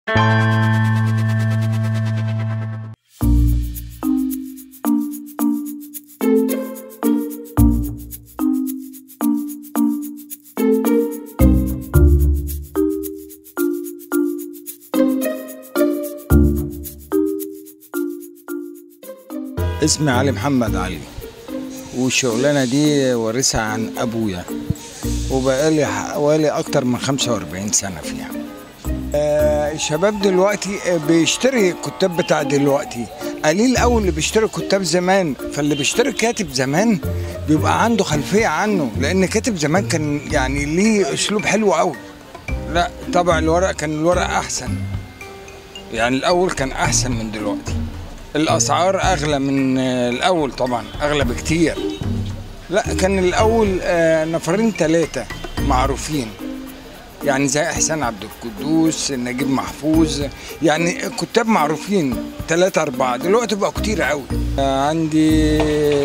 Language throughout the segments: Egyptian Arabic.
اسمي علي محمد علي والشغلانه دي وارثها عن ابويا وبقالي حوالي اكتر من 45 سنه فيها آه، الشباب دلوقتي آه، بيشتري الكتاب بتاع دلوقتي قليل قوي اللي بيشتري كتاب زمان فاللي بيشتري كاتب زمان بيبقى عنده خلفيه عنه لان كاتب زمان كان يعني ليه اسلوب حلو قوي لا طبع الورق كان الورق احسن يعني الاول كان احسن من دلوقتي الاسعار اغلى من آه، الاول طبعا اغلى بكتير لا كان الاول آه، نفرين ثلاثه معروفين يعني زي احسان عبد القدوس نجيب محفوظ يعني كتاب معروفين ثلاثة أربعة دلوقتي بقى كتير قوي آه، عندي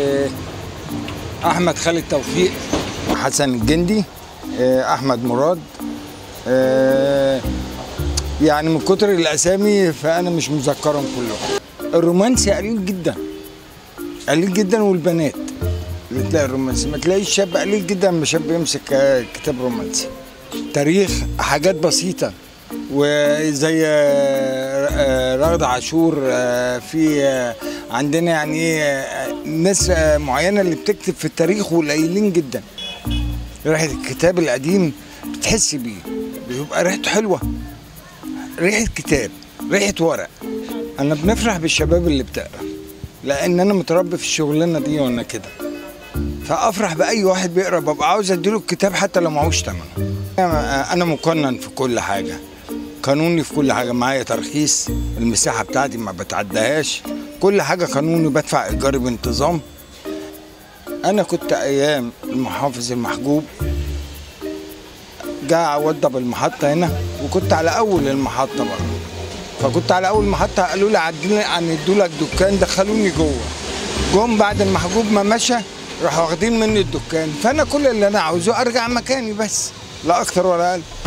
أحمد خالد توفيق حسن الجندي آه، أحمد مراد آه، يعني من كتر الأسامي فأنا مش مذكرهم كلهم الرومانسي قليل جدا قليل جدا والبنات اللي تلاقي الرومانسي ما تلاقيش شاب قليل جدا ما شاب يمسك آه، كتاب رومانسي تاريخ حاجات بسيطة وزي آه، آه، رغد عاشور آه، في آه، عندنا يعني ايه آه، ناس آه، معينة اللي بتكتب في التاريخ وقليلين جدا ريحة الكتاب القديم بتحس بيه بيبقى ريحته حلوة ريحة كتاب ريحة ورق أنا بنفرح بالشباب اللي بتقرا لأن أنا متربي في الشغلانة دي وأنا كده فافرح باي واحد بيقرا ببقى عاوز اديله الكتاب حتى لو معهوش ثمنه انا مقنن في كل حاجه قانوني في كل حاجه معايا ترخيص المساحه بتاعتي ما بتعداهاش كل حاجه قانوني بدفع ايجاري بانتظام انا كنت ايام المحافظ المحجوب جاء وضب المحطه هنا وكنت على اول المحطه برضه فكنت على اول محطه قالوا لي عدلي عن لك دكان دخلوني جوه جم بعد المحجوب ما مشى راحوا واخدين مني الدكان فانا كل اللي انا عاوزه ارجع مكاني بس لا اكتر ولا اقل